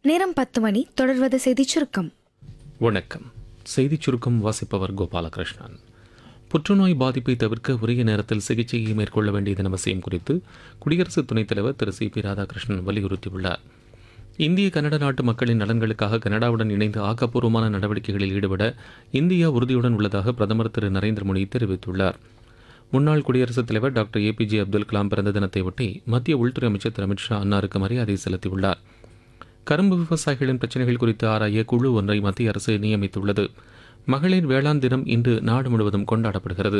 நேரம் பத்து மணி தொடர்வது செய்திச் சுருக்கம் வணக்கம் செய்திச் சுருக்கம் வாசிப்பவர் கோபாலகிருஷ்ணன் புற்றுநோய் பாதிப்பை தவிர்க்க உரிய நேரத்தில் சிகிச்சையை மேற்கொள்ள வேண்டியதன் அவசியம் குறித்து குடியரசு துணைத் தலைவர் திரு சி பி ராதாகிருஷ்ணன் வலியுறுத்தியுள்ளார் இந்திய கனடா நாட்டு மக்களின் நலன்களுக்காக கனடாவுடன் இணைந்து ஆக்கப்பூர்வமான நடவடிக்கைகளில் ஈடுபட இந்தியா உறுதியுடன் உள்ளதாக பிரதமர் திரு நரேந்திர மோடி தெரிவித்துள்ளார் முன்னாள் குடியரசுத் தலைவர் டாக்டர் ஏபிஜே அப்துல் கலாம் பிறந்த தினத்தையொட்டி மத்திய உள்துறை அமைச்சர் திரு அமித்ஷா அன்னாருக்கு மரியாதை செலுத்தியுள்ளார் கரும்பு விவசாயிகளின் பிரச்சினைகள் குறித்து ஆராய குழு ஒன்றை மத்திய அரசு நியமித்துள்ளது மகளிர் வேளாண் தினம் இன்று நாடு முழுவதும் கொண்டாடப்படுகிறது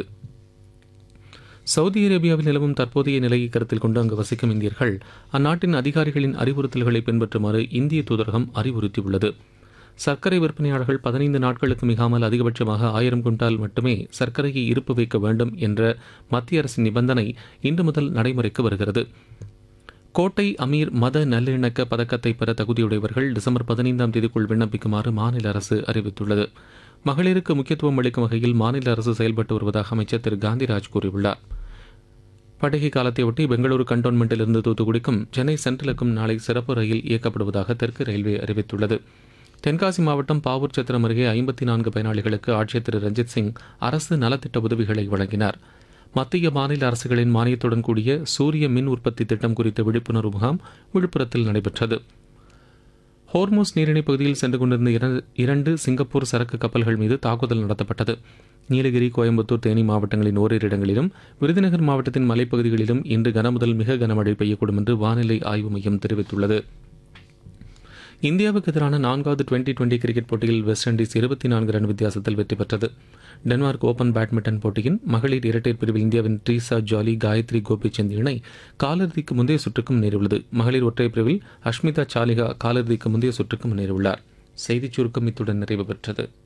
சவுதி அரேபியாவில் நிலவும் தற்போதைய நிலையை கருத்தில் கொண்டு அங்கு வசிக்கும் இந்தியர்கள் அந்நாட்டின் அதிகாரிகளின் அறிவுறுத்தல்களை பின்பற்றுமாறு இந்திய தூதரகம் அறிவுறுத்தியுள்ளது சர்க்கரை விற்பனையாளர்கள் பதினைந்து நாட்களுக்கு மிகாமல் அதிகபட்சமாக ஆயிரம் குண்டால் மட்டுமே சர்க்கரையை இருப்பு வைக்க வேண்டும் என்ற மத்திய அரசின் நிபந்தனை இன்று முதல் நடைமுறைக்கு வருகிறது கோட்டை அமீர் மத நல்லிணக்க பதக்கத்தை பெற தகுதியுடையவர்கள் டிசம்பர் பதினைந்தாம் தேதிக்குள் விண்ணப்பிக்குமாறு மாநில அரசு அறிவித்துள்ளது மகளிருக்கு முக்கியத்துவம் அளிக்கும் வகையில் மாநில அரசு செயல்பட்டு வருவதாக அமைச்சர் திரு காந்திராஜ் கூறியுள்ளார் பண்டிகை காலத்தையொட்டி பெங்களூரு கண்டோன்மெண்ட்டிலிருந்து தூத்துக்குடிக்கும் சென்னை சென்ட்ரலுக்கும் நாளை சிறப்பு ரயில் இயக்கப்படுவதாக தெற்கு ரயில்வே அறிவித்துள்ளது தென்காசி மாவட்டம் பாவூர் சத்திரம் அருகே ஐம்பத்தி நான்கு பயனாளிகளுக்கு ஆட்சியர் திரு ரஞ்சித் சிங் அரசு நலத்திட்ட உதவிகளை வழங்கினார் மத்திய மாநில அரசுகளின் மானியத்துடன் கூடிய சூரிய மின் உற்பத்தி திட்டம் குறித்த விழிப்புணர்வு முகாம் விழுப்புரத்தில் நடைபெற்றது ஹோர்மோஸ் நீரிணை பகுதியில் சென்று கொண்டிருந்த இர- இரண்டு சிங்கப்பூர் சரக்கு கப்பல்கள் மீது தாக்குதல் நடத்தப்பட்டது நீலகிரி கோயம்புத்தூர் தேனி மாவட்டங்களின் ஓரிரு இடங்களிலும் விருதுநகர் மாவட்டத்தின் மலைப்பகுதிகளிலும் இன்று கனமுதல் மிக கனமழை பெய்யக்கூடும் என்று வானிலை ஆய்வு மையம் தெரிவித்துள்ளது இந்தியாவுக்கு எதிரான நான்காவது டுவெண்டி டுவெண்டி கிரிக்கெட் போட்டியில் வெஸ்ட் இண்டீஸ் இருபத்தி நான்கு ரன் வித்தியாசத்தில் வெற்றி பெற்றது டென்மார்க் ஓபன் பேட்மிண்டன் போட்டியின் மகளிர் இரட்டையர் பிரிவில் இந்தியாவின் ட்ரீசா ஜாலி காயத்ரி கோபிச்சந்த் இணை காலிறுதிக்கு முந்தைய சுற்றுக்கு முன்னேறியுள்ளது மகளிர் ஒற்றையர் பிரிவில் அஷ்மிதா சாலிகா காலிறுதிக்கு முந்தைய சுற்றுக்கு முன்னேறியுள்ளார் செய்திச் சுருக்கம் இத்துடன் நிறைவு பெற்றது